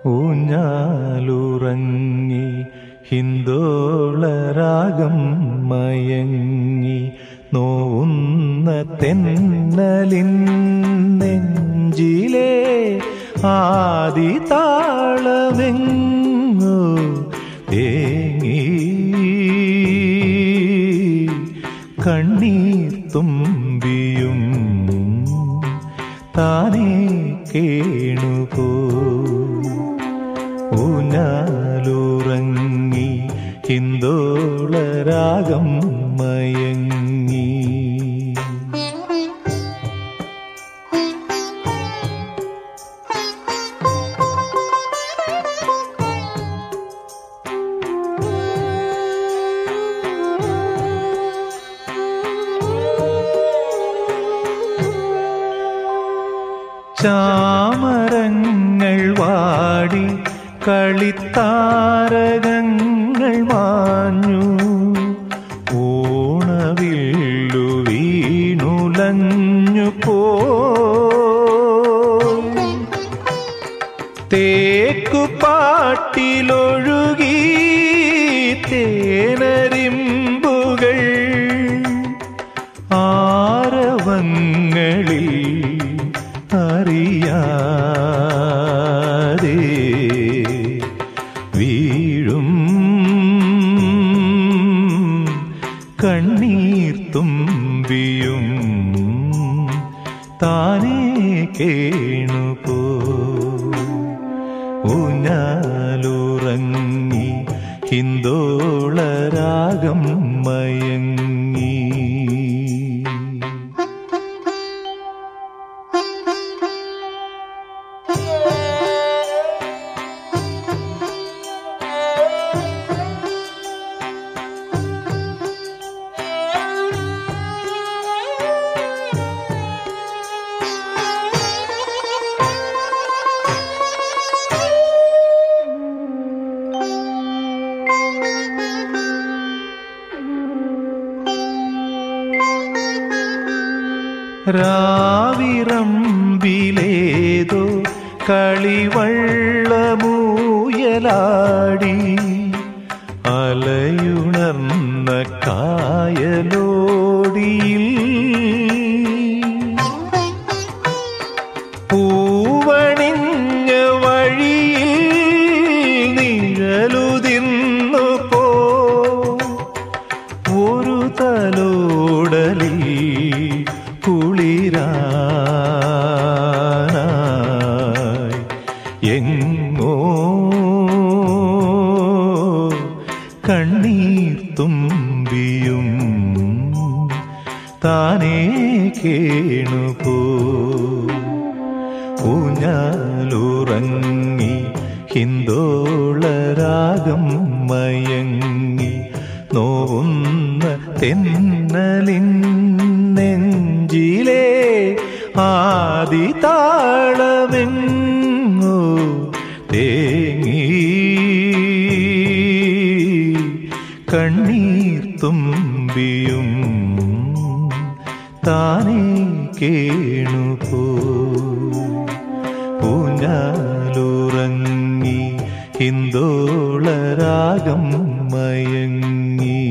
ഊഞ്ഞാലുറങ്ങി ഹിന്ദോളരാഗം മയങ്ങി നോവുന്ന തെന്നലിൻ നെഞ്ചിലെ ആദി താളമെങ്ങോ തേങ്ങി കണ്ണീർ തുമ്പിയും താനേ കേണുപോ ഊഞ്ഞാലുറങ്ങി ഹിന്ദോളരാഗം മയങ്ങി ചാമരങ്ങൾ വാടി കളിത്താരകങ്ങൾ മാഞ്ഞു ഓണവില്ലു വീണുലഞ്ഞു പോയി തേക്കുപാട്ടിലൊഴുകി തേനരിമ്പുകൾ ആരവങ്ങളിൽ അറിയാതെ വീഴും കണ്ണീർ തുമ്പിയും താനേ കേണുപോ ഊഞ്ഞാലുറങ്ങി ഹിന്ദോളരാഗം മയങ്ങി രാവിറമ്പിലേതോ കളിവള്ളമൂയലാടി അലയുണർന്ന കായലോടിയിൽ പൂവണിഞ്ഞ വഴിയിൽ നിഴലുതിന്നു പോ ഒരു തലോടലിൽ കുളിരാനായി എങ്ങോ കണ്ണീർ തുമ്പിയും താനേ കേണുപോ ഊഞ്ഞാലുറങ്ങി ഹിന്ദോളരാഗം മയങ്ങി നോവുന്ന തെന്നലിൻ നെഞ്ചിലെ ആദി താളമെങ്ങോ തേങ്ങി കണ്ണീർ തുമ്പിയും താനേ കേണുപോ ഊഞ്ഞാലുറങ്ങി ഹിന്ദോളരാഗം മയങ്ങി